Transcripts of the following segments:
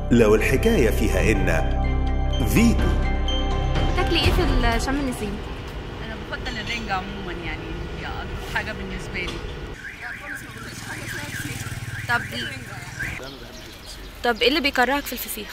لو الحكاية فيها إن فيتو تاكلي ايه في شم النسيم انا بفضل الرنجة عموما يعني هي ألطف حاجة بالنسبة لي طب طب ايه اللي بيكرهك في الفسيخ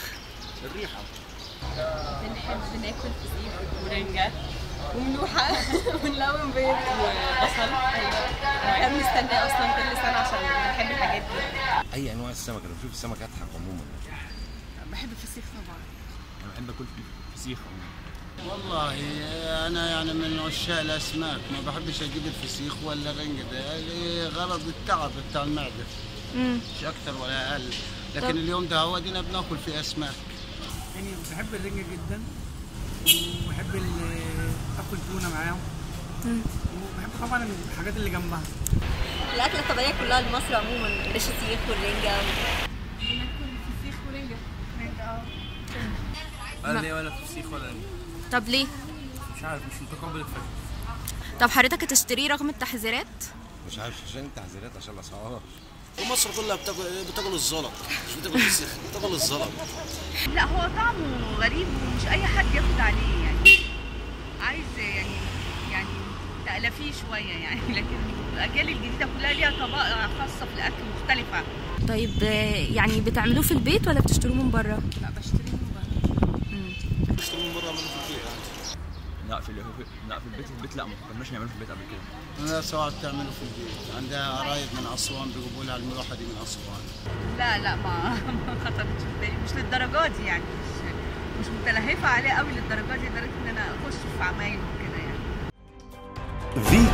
بنحب ناكل فسيخ ورنجة وملوحة ونلون بيض وبصل ايوه بنحب نستنى اصلا كل سنة عشان بنحب الحاجات دي اي انواع السمك انا بشوف السمك اضحك عموما بحب الفسيخ طبعا انا بحب اكل فسيخ والله انا يعني من عشاق الاسماك ما بحبش اجيب الفسيخ ولا الرنج ده غرض التعب بتاع المعده امم مش اكتر ولا اقل لكن طب. اليوم ده هو دينا بناكل فيه اسماك يعني بحب الرنجة جدا وبحب ال- اكل تونه معاهم وبحب طبعا الحاجات اللي جنبها الاكله الطبيعيه كلها لمصر عموما الفسيخ والرنجه فسيخ ورنجة رنجة اه ولا ليه ولا فسيخ ولا طب ليه مش عارف مش متقبل الفكره طب حضرتك هتشتريه رغم التحذيرات مش عارف عشان التحذيرات عشان الاسعار ومصر كلها بتاكل بتاكل الزلط مش بتاكل الفسيخ بتاكل الزلط لا هو طعمه غريب ومش اي حد ياخد عليه يعني عايز يعني يعني تألفيه شوية يعني لكن الأجيال الجديدة كلها ليها طبائع خاصة في الأكل مختلفة طيب آه، يعني بتعملوه في البيت ولا بتشتروه من بره لا بشتري من بره بيشتروا من بره من في البيت يعني لا في لا في البيت البيت لا ما فكرناش نعمله في البيت قبل كده الناس سواء بتعمله في البيت عندها قرايب من اسوان بيجيبوا لها الملوحه دي من اسوان لا لا ما ما خطرتش في بالي مش للدرجة دي يعني مش مش متلهفة عليه قوي للدرجة دي لدرجة إن أنا أخش في عمايل وكده يعني فيتو